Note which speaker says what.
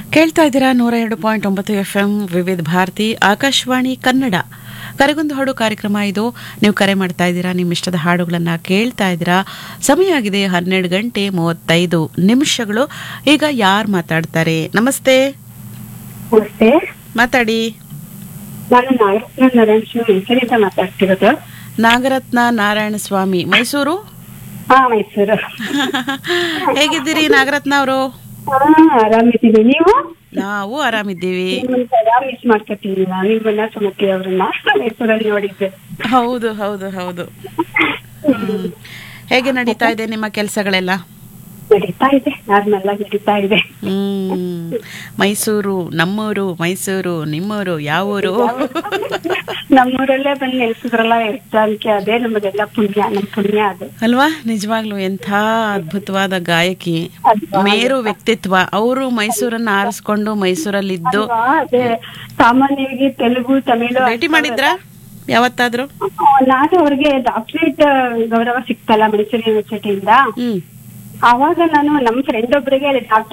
Speaker 1: ಕೇಳ್ತಾ ಇದ್ದೀರಾ ನೂರ ಎರಡು ಪಾಯಿಂಟ್ ಒಂಬತ್ತು ಎಫ್ ಎಂ ವಿವಿಧ ಭಾರತಿ ಆಕಾಶವಾಣಿ ಕನ್ನಡ ಕರೆಗೊಂದು ಹಾಡು ಕಾರ್ಯಕ್ರಮ ಇದು ನೀವು ಕರೆ ಮಾಡ್ತಾ ಇದ್ದೀರಾ ನಿಮ್ಮ ಇಷ್ಟದ ಹಾಡುಗಳನ್ನು ಕೇಳ್ತಾ ಇದ್ದೀರಾ ಸಮಯ ಆಗಿದೆ ಹನ್ನೆರಡು ಗಂಟೆ ಮೂವತ್ತೈದು ನಿಮಿಷಗಳು ಈಗ ಯಾರು ಮಾತಾಡ್ತಾರೆ ನಮಸ್ತೆ
Speaker 2: ನಮಸ್ತೆ
Speaker 1: ಮಾತಾಡಿ
Speaker 2: ನಾನು ನಾಗರತ್ನ ನಾರಾಯಣ ಸ್ವಾಮಿ ಮೈಸೂರಿಂದ ಮಾತಾಡ್ತಿರೋದು
Speaker 1: ನಾಗರತ್ನ ನಾರಾಯಣ ಸ್ವಾಮಿ ಮೈಸೂರು
Speaker 2: ಹಾ ಮೈಸೂರು
Speaker 1: ಹೇಗಿದ್ದೀರಿ ನಾಗರತ್ನ ಅವರು
Speaker 2: ಹಾ ಆರಾಮಿದ್ದೀನಿ ನೀವು
Speaker 1: ನಾವು ಆರಾಮಿದ್ದೀವಿ
Speaker 2: ನಿಮ್ಮನ್ನ ಸದಾ ಮಿಸ್ ಮಾಡ್ಕೊತೀನಿ ನಾನು ನಿಮ್ಮನ್ನ ಸುಮತಿ ಅವ್ರನ್ನ ಮೈಸೂರಲ್ಲಿ ನೋಡಿದ್ದೆ
Speaker 1: ಹೌದು ಹೌದು ಹೌದು ಹ್ಮ್. ಹೇಗೆ ನಡೀತಾ ಇದೆ ನಿಮ್ಮ ಕೆಲಸಗಳೆಲ್ಲ
Speaker 2: ನಡೀತಾ ಇದೆ ನಾರ್ಮಲ್ ಆಗಿ ನಡೀತಾ ಇದೆ
Speaker 1: ಹ್ಮ್ ಮೈಸೂರು ನಮ್ಮೂರು ಮೈಸೂರು ನಿಮ್ಮೂರು ಯಾವ ಊರು
Speaker 2: ನಮ್ಮೂರಲ್ಲೇ ಬಂದು ನೆಲೆಸಿದ್ರಲ್ಲ ಎಕ್ಸಾಮ್ಗೆ ಅದೇ ನಮಗೆಲ್ಲ ಪುಣ್ಯ ನಮ್ ಪುಣ್ಯ ಅದು
Speaker 1: ಅಲ್ವಾ ನಿಜವಾಗ್ಲು ಎಂಥ ಅದ್ಭುತವಾದ ಗಾಯಕಿ
Speaker 2: ಅಲ್ವಾ?
Speaker 1: ಮೇರು ವ್ಯಕ್ತಿತ್ವ ಅವರು ಮೈಸೂರನ್ನ ಆರಿಸ್ಕೊಂಡು ಮೈಸೂರಲ್ಲಿದ್ದು
Speaker 2: ಅಲ್ವಾ? ಅದೇ ಸಾಮಾನ್ಯವಾಗಿ ತೆಲುಗು ತಮಿಳು
Speaker 1: ಭೇಟಿ ಮಾಡಿದ್ರ ಯಾವತ್ತಾದ್ರೂ
Speaker 2: ನಾನು ಅವ್ರಿಗೆ ಡಾಕ್ಟರೇಟ್ ಗೌರವ ಸಿಕ್ತಲ್ಲ ಮೈಸೂರು ಯೂನಿವರ್ಸಿಟಿಯಿಂದ
Speaker 1: ಹ್ಮ್
Speaker 2: ಅವಾಗ ನಾನು ನಮ್ ಫ್ರೆಂಡ್ ಒಬ್ರಿಗೆ ಡಾಕ್ಟರ್